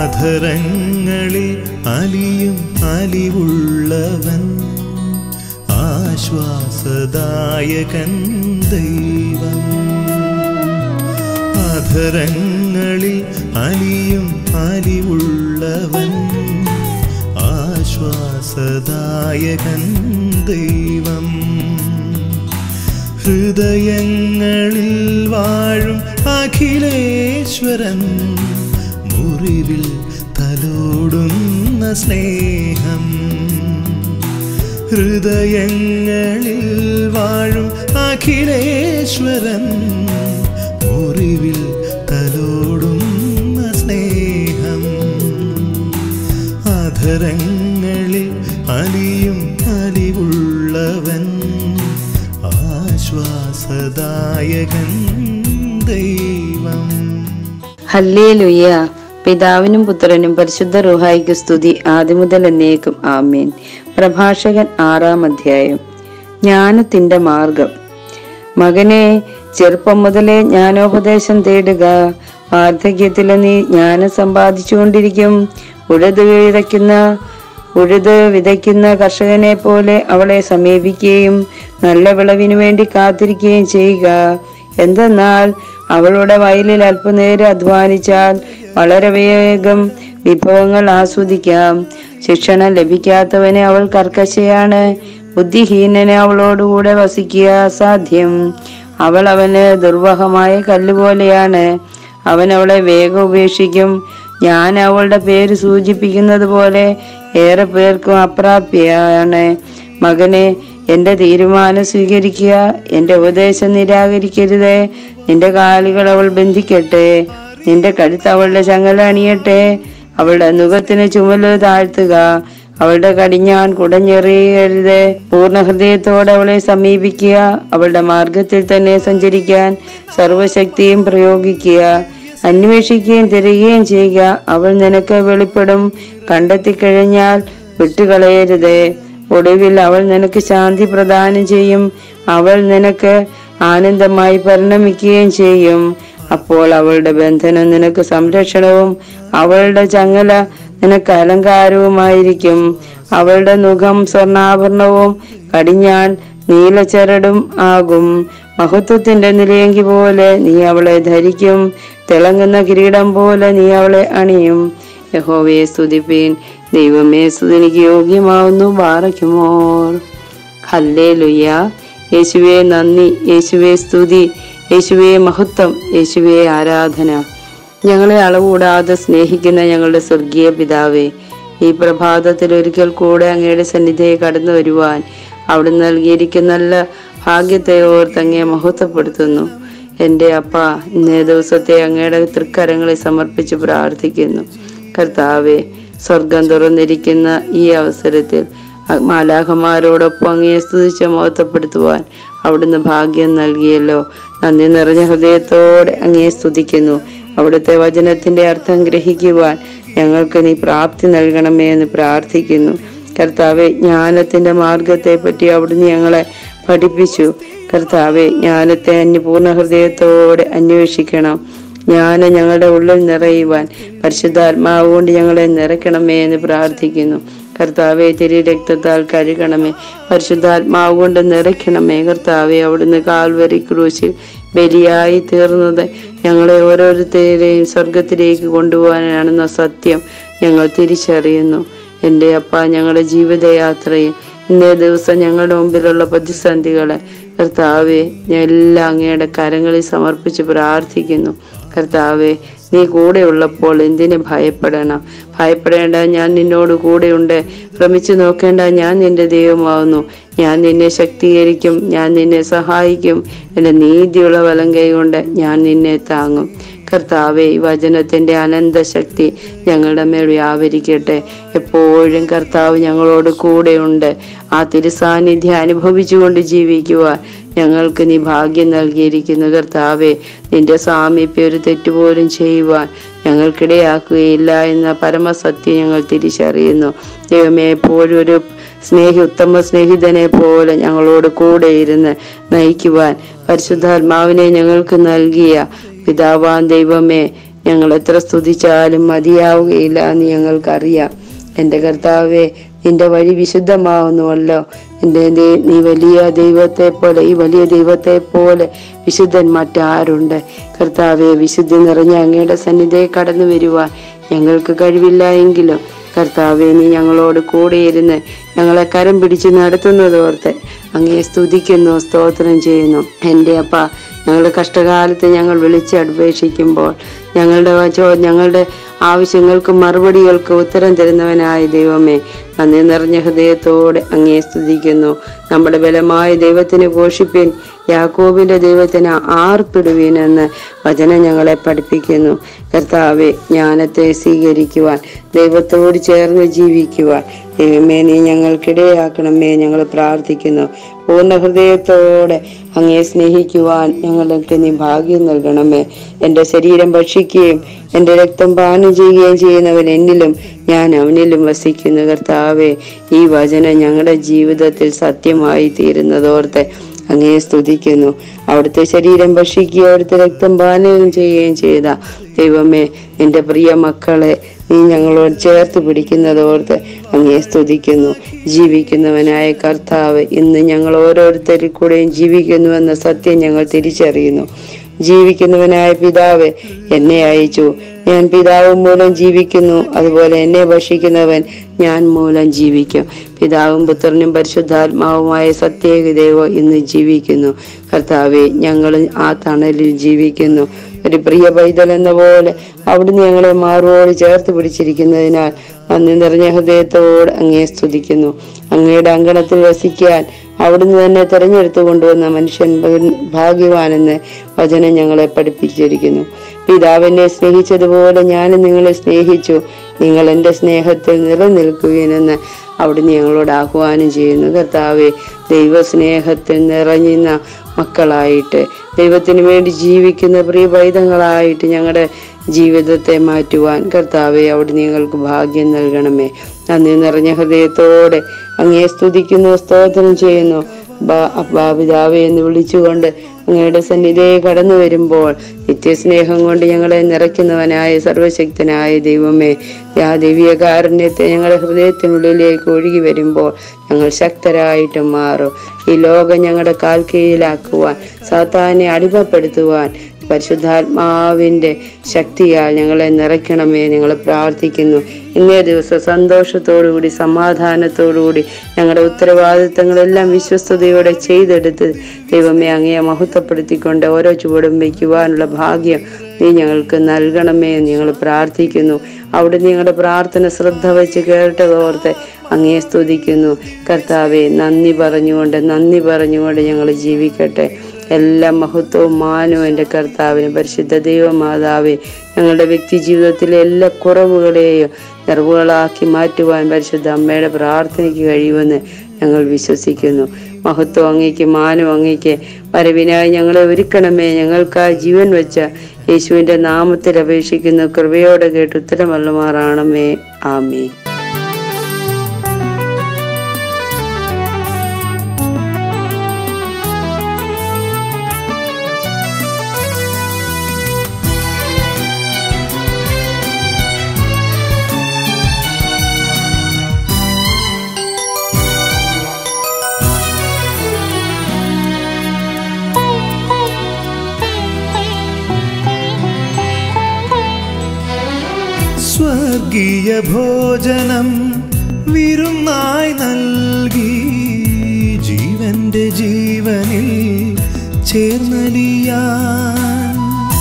അധരങ്ങളിൽ അലിയും അലിവുള്ളവൻ ആശ്വാസദായകൻ ദൈവം അധരങ്ങളിൽ അലിയും അലിവുള്ളവൻ ആശ്വാസദായകൻ ദൈവം ഹൃദയങ്ങളിൽ വാഴും അഖിലേശ്വരൻ മുറിവിൽ തലോടുന്ന സ്നേഹം ഹൃദയങ്ങളിൽ വാഴും അഖിലേശ്വരൻ മുറിവിൽ തലോടുന്ന സ്നേഹം അധരങ്ങളിൽ അലിയും അലിവുള്ളവൻ ആശ്വാസദായകൻ ദൈവം ഹല്ലേലുയ്യ പിതാവിനും പുത്രനും പരിശുദ്ധ റുഹായിക്ക് സ്തുതി ആദ്യമുതൽ എന്നേക്കും ആമേൻ പ്രഭാഷകൻ ആറാം അധ്യായം ജ്ഞാനത്തിന്റെ മാർഗം മകനെ ചെറുപ്പം മുതലേ ജ്ഞാനോപദേശം തേടുക വാർദ്ധക്യത്തിൽ നീ ജ്ഞാനം സമ്പാദിച്ചുകൊണ്ടിരിക്കും ഉഴുത് വിതയ്ക്കുന്ന ഉഴുത് വിതയ്ക്കുന്ന കർഷകനെ പോലെ അവളെ സമീപിക്കുകയും നല്ല വിളവിനു വേണ്ടി കാത്തിരിക്കുകയും ചെയ്യുക എന്തെന്നാൽ അവളുടെ വയലിൽ അല്പനേരം അധ്വാനിച്ചാൽ വളരെ വേഗം വിഭവങ്ങൾ ആസ്വദിക്കാം ശിക്ഷണം ലഭിക്കാത്തവന് അവൾ കർക്കശയാണ് ബുദ്ധിഹീനന് അവളോടുകൂടെ വസിക്കുക അസാധ്യം അവൾ അവന് ദുർവഹമായ കല്ലുപോലെയാണ് അവൻ അവളെ വേഗം ഉപേക്ഷിക്കും ഞാൻ അവളുടെ പേര് സൂചിപ്പിക്കുന്നത് പോലെ ഏറെ പേർക്കും അപ്രാപ്യയാണ് മകനെ എന്റെ തീരുമാനം സ്വീകരിക്കുക എന്റെ ഉപദേശം നിരാകരിക്കരുതേ നിന്റെ കാലുകൾ അവൾ ബന്ധിക്കട്ടെ നിന്റെ കഴുത്ത് അവളുടെ ചങ്ങല അണിയട്ടെ അവളുടെ മുഖത്തിന് ചുമല് താഴ്ത്തുക അവളുടെ കടിഞ്ഞാൻ കുടഞ്ഞെറിയരുത് പൂർണ്ണ ഹൃദയത്തോടെ അവളെ സമീപിക്കുക അവളുടെ മാർഗത്തിൽ തന്നെ സഞ്ചരിക്കാൻ സർവശക്തിയും പ്രയോഗിക്കുക അന്വേഷിക്കുകയും തിരയുകയും ചെയ്യുക അവൾ നിനക്ക് വെളിപ്പെടും കണ്ടെത്തിക്കഴിഞ്ഞാൽ വിട്ടുകളയരുത് ഒടുവിൽ അവൾ നിനക്ക് ശാന്തി പ്രദാനം ചെയ്യും അവൾ നിനക്ക് ആനന്ദമായി പരിണമിക്കുകയും ചെയ്യും അപ്പോൾ അവളുടെ ബന്ധനം നിനക്ക് സംരക്ഷണവും അവളുടെ ചങ്ങല നിനക്ക് അലങ്കാരവുമായിരിക്കും അവളുടെ മുഖം സ്വർണ്ണാഭരണവും കടിഞ്ഞാൻ നീലച്ചരടും ആകും മഹത്വത്തിന്റെ നിലയെങ്കി പോലെ നീ അവളെ ധരിക്കും തിളങ്ങുന്ന കിരീടം പോലെ നീ അവളെ അണിയും യഹോവയെ സ്തുതിപ്പീൻ ദൈവമേ സ്തുതിനിക്ക് യോഗ്യമാവുന്നു ബാറയ്ക്കുമോർ ഹല്ലേ ലുയ്യ യേശുവേ നന്ദി യേശുവേ സ്തുതി യേശുവേ മഹത്വം യേശുവേ ആരാധന ഞങ്ങളെ അളവുകൂടാതെ സ്നേഹിക്കുന്ന ഞങ്ങളുടെ സ്വർഗീയ പിതാവേ ഈ പ്രഭാതത്തിൽ ഒരിക്കൽ കൂടെ അങ്ങയുടെ സന്നിധിയെ കടന്നു വരുവാൻ അവിടെ നൽകിയിരിക്കുന്ന നല്ല ഭാഗ്യത്തെ ഓർത്ത് അങ്ങയെ മഹത്വപ്പെടുത്തുന്നു എൻ്റെ അപ്പ ഇന്നേ ദിവസത്തെ അങ്ങയുടെ തൃക്കരങ്ങളെ സമർപ്പിച്ച് പ്രാർത്ഥിക്കുന്നു കർത്താവെ സ്വർഗം തുറന്നിരിക്കുന്ന ഈ അവസരത്തിൽ മാലാഖമാരോടൊപ്പം അങ്ങയെ സ്തുതിച്ച് മഹത്വപ്പെടുത്തുവാൻ അവിടുന്ന് ഭാഗ്യം നൽകിയല്ലോ നന്ദി നിറഞ്ഞ ഹൃദയത്തോടെ അങ്ങയെ സ്തുതിക്കുന്നു അവിടുത്തെ വചനത്തിന്റെ അർത്ഥം ഗ്രഹിക്കുവാൻ ഞങ്ങൾക്ക് നീ പ്രാപ്തി നൽകണമേ എന്ന് പ്രാർത്ഥിക്കുന്നു കർത്താവെ ജ്ഞാനത്തിന്റെ മാർഗത്തെ പറ്റി അവിടുന്ന് ഞങ്ങളെ പഠിപ്പിച്ചു കർത്താവെ ജ്ഞാനത്തെ അന്യ പൂർണ്ണ ഹൃദയത്തോടെ അന്വേഷിക്കണം ജ്ഞാനം ഞങ്ങളുടെ ഉള്ളിൽ നിറയുവാൻ പരിശുദ്ധാത്മാവ് കൊണ്ട് ഞങ്ങളെ നിറയ്ക്കണമേ എന്ന് പ്രാർത്ഥിക്കുന്നു കർത്താവെ തിരി രക്തത്താൽ കഴുകണമേ പരിശുദ്ധാത്മാവ് കൊണ്ട് നിറയ്ക്കണമേ കർത്താവെ അവിടുന്ന് കാൽവരി ക്രൂശിൽ ബലിയായി തീർന്നത് ഞങ്ങളെ ഓരോരുത്തരെയും സ്വർഗത്തിലേക്ക് കൊണ്ടുപോകാനാണെന്ന സത്യം ഞങ്ങൾ തിരിച്ചറിയുന്നു എൻ്റെ അപ്പ ഞങ്ങളുടെ ജീവിതയാത്രയിൽ ഇന്നേ ദിവസം ഞങ്ങളുടെ മുമ്പിലുള്ള പ്രതിസന്ധികളെ കർത്താവെ ഞാൻ എല്ലാം അങ്ങയുടെ കരങ്ങളിൽ സമർപ്പിച്ച് പ്രാർത്ഥിക്കുന്നു കർത്താവെ നീ കൂടെ ഉള്ളപ്പോൾ എന്തിനു ഭയപ്പെടണം ഭയപ്പെടേണ്ട ഞാൻ നിന്നോട് കൂടെയുണ്ട് ഭ്രമിച്ചു നോക്കേണ്ട ഞാൻ നിന്റെ ദൈവമാവുന്നു ഞാൻ നിന്നെ ശക്തീകരിക്കും ഞാൻ നിന്നെ സഹായിക്കും എൻ്റെ നീതിയുള്ള വലം കൈ കൊണ്ട് ഞാൻ നിന്നെ താങ്ങും കർത്താവെ ഈ വചനത്തിന്റെ അനന്ത ശക്തി ഞങ്ങളുടെ മേൽ വ്യാപരിക്കട്ടെ എപ്പോഴും കർത്താവ് ഞങ്ങളോട് കൂടെയുണ്ട് ആ തിരുസാന്നിധ്യം അനുഭവിച്ചുകൊണ്ട് ജീവിക്കുവാൻ ഞങ്ങൾക്ക് നീ ഭാഗ്യം നൽകിയിരിക്കുന്നു കർത്താവെ നിന്റെ സാമീപ്യം ഒരു തെറ്റുപോലും ചെയ്യുവാൻ ഞങ്ങൾക്കിടയാക്കുകയില്ല എന്ന പരമസത്യം ഞങ്ങൾ തിരിച്ചറിയുന്നു ദൈവമേ എപ്പോഴും ഒരു സ്നേഹി ഉത്തമ സ്നേഹിതനെ പോലെ ഞങ്ങളോട് കൂടെ ഇരുന്ന് നയിക്കുവാൻ പരിശുദ്ധാത്മാവിനെ ഞങ്ങൾക്ക് നൽകിയ പിതാവാൻ ദൈവമേ ഞങ്ങൾ എത്ര സ്തുതിച്ചാലും മതിയാവുകയില്ല എന്ന് ഞങ്ങൾക്കറിയാം എൻ്റെ കർത്താവെ നിന്റെ വഴി വിശുദ്ധമാവുന്നുവല്ലോ എൻ്റെ ദൈ- നീ വലിയ ദൈവത്തെ പോലെ ഈ വലിയ ദൈവത്തെ പോലെ വിശുദ്ധൻ മറ്റാരുണ്ട് കർത്താവെ വിശുദ്ധി നിറഞ്ഞ അങ്ങയുടെ സന്നിധിയെ കടന്നു വരുവാൻ ഞങ്ങൾക്ക് കഴിവില്ല എങ്കിലും കർത്താവെ നീ ഞങ്ങളോട് കൂടെയിരുന്ന് ഞങ്ങളെ കരം പിടിച്ച് നടത്തുന്നതോർത്ത് അങ്ങയെ സ്തുതിക്കുന്നു സ്തോത്രം ചെയ്യുന്നു എൻ്റെ അപ്പ ഞങ്ങളുടെ കഷ്ടകാലത്ത് ഞങ്ങൾ വിളിച്ച് അപേക്ഷിക്കുമ്പോൾ ഞങ്ങളുടെ വചോ ഞങ്ങളുടെ ആവശ്യങ്ങൾക്ക് മറുപടികൾക്ക് ഉത്തരം തരുന്നവനായ ദൈവമേ നന്ദി നിറഞ്ഞ ഹൃദയത്തോടെ അങ്ങയെ സ്തുതിക്കുന്നു നമ്മുടെ ബലമായ ദൈവത്തിന് ഘോഷിപ്പിൻ യാക്കോബിന്റെ ദൈവത്തിന് ആർപ്പിടുവീൻ എന്ന് വചനം ഞങ്ങളെ പഠിപ്പിക്കുന്നു കർത്താവെ ജ്ഞാനത്തെ സ്വീകരിക്കുവാൻ ദൈവത്തോട് ചേർന്ന് ജീവിക്കുവാൻ ദൈവമേ നീ ഞങ്ങൾക്കിടയാക്കണമേ ഞങ്ങൾ പ്രാർത്ഥിക്കുന്നു പൂർണ്ണ ഹൃദയത്തോടെ അങ്ങയെ സ്നേഹിക്കുവാൻ ഞങ്ങൾക്ക് നീ ഭാഗ്യം നൽകണമേ എൻ്റെ ശരീരം ഭക്ഷിക്കുകയും എൻ്റെ രക്തം പാനം ചെയ്യുകയും ചെയ്യുന്നവൻ എന്നിലും ഞാൻ അവനിലും വസിക്കുന്നു കർത്താവെ ഈ വചനം ഞങ്ങളുടെ ജീവിതത്തിൽ സത്യമായി തീരുന്നതോർത്ത് അങ്ങയെ സ്തുതിക്കുന്നു അവിടുത്തെ ശരീരം ഭക്ഷിക്കുകയും അവിടുത്തെ രക്തം പാനം ചെയ്യുകയും ചെയ്ത ദൈവമേ നിന്റെ പ്രിയ മക്കളെ നീ ഞങ്ങളോട് ചേർത്ത് പിടിക്കുന്നതോർത്ത് അങ്ങയെ സ്തുതിക്കുന്നു ജീവിക്കുന്നവനായ കർത്താവ് ഇന്ന് ഞങ്ങൾ ഓരോരുത്തരിൽ കൂടെയും ജീവിക്കുന്നുവെന്ന സത്യം ഞങ്ങൾ തിരിച്ചറിയുന്നു ജീവിക്കുന്നവനായ പിതാവ് എന്നെ അയച്ചു ഞാൻ പിതാവ് മൂലം ജീവിക്കുന്നു അതുപോലെ എന്നെ ഭക്ഷിക്കുന്നവൻ ഞാൻ മൂലം ജീവിക്കും പിതാവും പുത്രനും പരിശുദ്ധാത്മാവുമായ സത്യേക ദൈവം ഇന്ന് ജീവിക്കുന്നു കർത്താവെ ഞങ്ങൾ ആ തണലിൽ ജീവിക്കുന്നു ഒരു പ്രിയ പൈതൽ എന്ന പോലെ അവിടുന്ന് ഞങ്ങളെ മാറുവോട് ചേർത്ത് പിടിച്ചിരിക്കുന്നതിനാൽ നന്ദി നിറഞ്ഞ ഹൃദയത്തോട് അങ്ങയെ സ്തുതിക്കുന്നു അങ്ങയുടെ അങ്കണത്തിൽ വസിക്കാൻ അവിടുന്ന് തന്നെ തെരഞ്ഞെടുത്തു കൊണ്ടുവന്ന മനുഷ്യൻ ഭ- ഭാഗ്യവാനെന്ന് വചനം ഞങ്ങളെ പഠിപ്പിച്ചിരിക്കുന്നു പിതാവിനെ സ്നേഹിച്ചതുപോലെ ഞാനും നിങ്ങളെ സ്നേഹിച്ചു നിങ്ങൾ എൻ്റെ സ്നേഹത്തിൽ നിലനിൽക്കുകയെന്ന് അവിടുന്ന് ഞങ്ങളോട് ആഹ്വാനം ചെയ്യുന്നു കർത്താവെ ദൈവസ്നേഹത്തിൽ നിറഞ്ഞുന്ന മക്കളായിട്ട് ദൈവത്തിന് വേണ്ടി ജീവിക്കുന്ന പ്രിയ പൈതങ്ങളായിട്ട് ഞങ്ങളുടെ ജീവിതത്തെ മാറ്റുവാൻ കർത്താവെ അവിടുന്ന് ഞങ്ങൾക്ക് ഭാഗ്യം നൽകണമേ നന്ദി നിറഞ്ഞ ഹൃദയത്തോടെ അങ്ങയെ സ്തുതിക്കുന്നു സ്തോത്രം ചെയ്യുന്നു ബാ- അപ്പാ പിതാവേ എന്ന് വിളിച്ചുകൊണ്ട് അങ്ങയുടെ സന്നിധിയെ കടന്നു വരുമ്പോൾ നിത്യസ്നേഹം കൊണ്ട് ഞങ്ങളെ നിറയ്ക്കുന്നവനായ സർവശക്തനായ ദൈവമേ ആ ദൈവീയ കാരുണ്യത്തെ ഞങ്ങളുടെ ഹൃദയത്തിനുള്ളിലേക്ക് ഒഴുകി വരുമ്പോൾ ഞങ്ങൾ ശക്തരായിട്ട് മാറും ഈ ലോകം ഞങ്ങളുടെ കാൽ കീഴിലാക്കുവാൻ സാത്താനെ അടിമപ്പെടുത്തുവാൻ പരിശുദ്ധാത്മാവിന്റെ ശക്തിയാൽ ഞങ്ങളെ നിറയ്ക്കണമേ ഞങ്ങൾ പ്രാർത്ഥിക്കുന്നു ഇന്നേ ദിവസം സന്തോഷത്തോടുകൂടി സമാധാനത്തോടുകൂടി ഞങ്ങളുടെ ഉത്തരവാദിത്തങ്ങളെല്ലാം വിശ്വസ്തയോടെ ചെയ്തെടുത്ത് ദൈവമേ അങ്ങയെ മഹത്വപ്പെടുത്തിക്കൊണ്ട് ഓരോ ചുവടും വയ്ക്കുവാനുള്ള ഭാഗ്യം നീ ഞങ്ങൾക്ക് നൽകണമേ എന്ന് ഞങ്ങൾ പ്രാർത്ഥിക്കുന്നു അവിടെ ഞങ്ങളുടെ പ്രാർത്ഥന ശ്രദ്ധ വെച്ച് കേട്ടതോർത്ത് അങ്ങയെ സ്തുതിക്കുന്നു കർത്താവെ നന്ദി പറഞ്ഞുകൊണ്ട് നന്ദി പറഞ്ഞുകൊണ്ട് ഞങ്ങൾ ജീവിക്കട്ടെ എല്ലാ മഹത്വവും മാനവും എൻ്റെ കർത്താവിന് പരിശുദ്ധ ദൈവമാതാവെ ഞങ്ങളുടെ വ്യക്തി ജീവിതത്തിലെ എല്ലാ കുറവുകളെയും നിറവുകളാക്കി മാറ്റുവാൻ പരിശുദ്ധ അമ്മയുടെ പ്രാർത്ഥനയ്ക്ക് കഴിയുമെന്ന് ഞങ്ങൾ വിശ്വസിക്കുന്നു മഹത്വം അങ്ങേക്ക് മാനം അങ്ങേക്ക് വരവിനായി ഞങ്ങളെ ഒരുക്കണമേ ഞങ്ങൾക്കായി ജീവൻ വെച്ച യേശുവിൻ്റെ നാമത്തിൽ അപേക്ഷിക്കുന്ന കൃപയോടെ കേട്ട് ഉത്തരമല്ലമാറാണമേ ആമേ സ്വർഗീയ ഭോജനം വിരുന്നായി നൽകി ജീവന്റെ ജീവനിൽ ചേർന്നലിയാൻ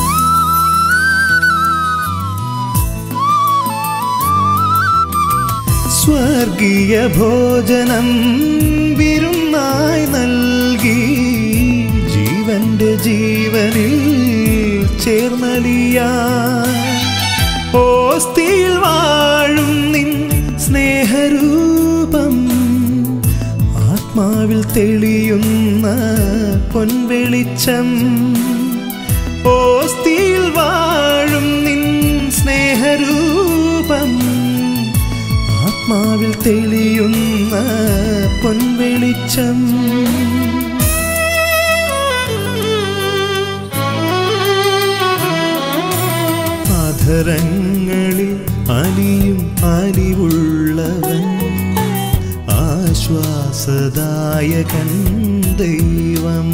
സ്വർഗീയ ഭോജനം വിരുന്നായി നൽകി ജീവന്റെ ജീവനിൽ ചേർന്നലിയാൻ ഓസ്തിയിൽ വാഴും നിൻ സ്നേഹരൂപം ആത്മാവിൽ തെളിയുന്ന പൊൻവെളിച്ചം ഓസ്തിയിൽ വാഴും നിൻ സ്നേഹരൂപം ആത്മാവിൽ തെളിയുന്ന പൊൻവെളിച്ചം അധരങ്ങളിൽ അലിയും അലിവുള്ളവൻ ആശ്വാസദായകൻ ദൈവം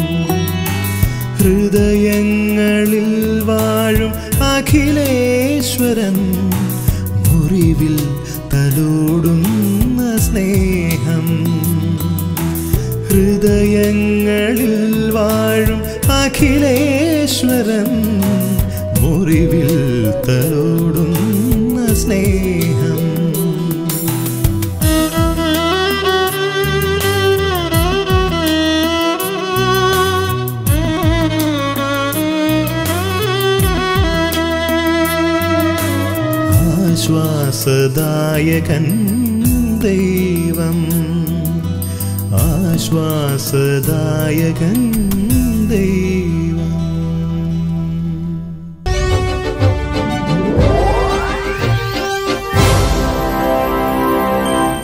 ഹൃദയങ്ങളിൽ വാഴും അഖിലേശ്വരൻ മുറിവിൽ തലോടുന്ന സ്നേഹം ഹൃദയങ്ങളിൽ വാഴും അഖിലേശ്വരൻ മുറിവിൽ തലോടുന്ന സ്നേഹം ആശ്വാസദായകൻ ദൈവം ആശ്വാസദായകൻ ദൈവം